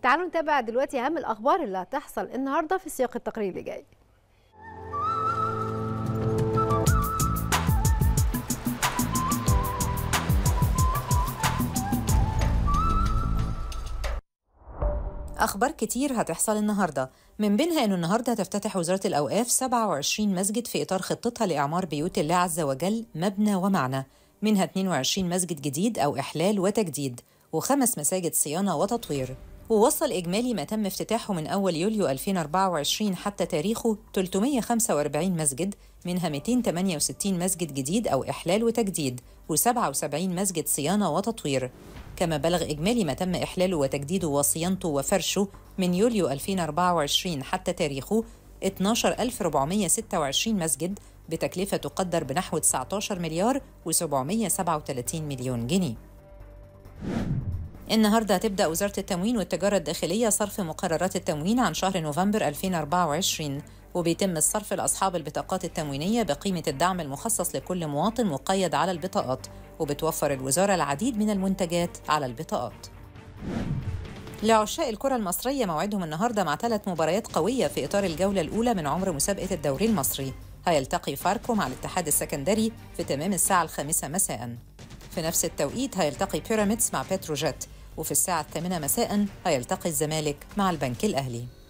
تعالوا نتابع دلوقتي اهم الاخبار اللي هتحصل النهارده في سياق التقرير اللي جاي أخبار كتير هتحصل النهاردة من بينها أنه النهاردة هتفتتح وزارة الأوقاف 27 مسجد في إطار خطتها لإعمار بيوت الله عز وجل مبنى ومعنى منها 22 مسجد جديد أو إحلال وتجديد وخمس مساجد صيانة وتطوير ووصل إجمالي ما تم افتتاحه من أول يوليو 2024 حتى تاريخه 345 مسجد منها 268 مسجد جديد أو إحلال وتجديد و77 مسجد صيانة وتطوير كما بلغ إجمالي ما تم إحلاله وتجديده وصيانته وفرشه من يوليو 2024 حتى تاريخه 12426 مسجد بتكلفة تقدر بنحو 19 مليار و737 مليون جنيه النهارده هتبدا وزاره التموين والتجاره الداخليه صرف مقررات التموين عن شهر نوفمبر 2024 وبيتم الصرف لاصحاب البطاقات التموينيه بقيمه الدعم المخصص لكل مواطن مقيد على البطاقات وبتوفر الوزاره العديد من المنتجات على البطاقات لعشاق الكرة المصرية موعدهم النهارده مع ثلاث مباريات قوية في إطار الجولة الأولى من عمر مسابقة الدوري المصري هيلتقي فاركو مع الاتحاد السكندري في تمام الساعة الخامسة مساءً في نفس التوقيت هيلتقي بيراميدز مع بتروجيت وفي الساعة الثامنة مساء هيلتقي الزمالك مع البنك الأهلي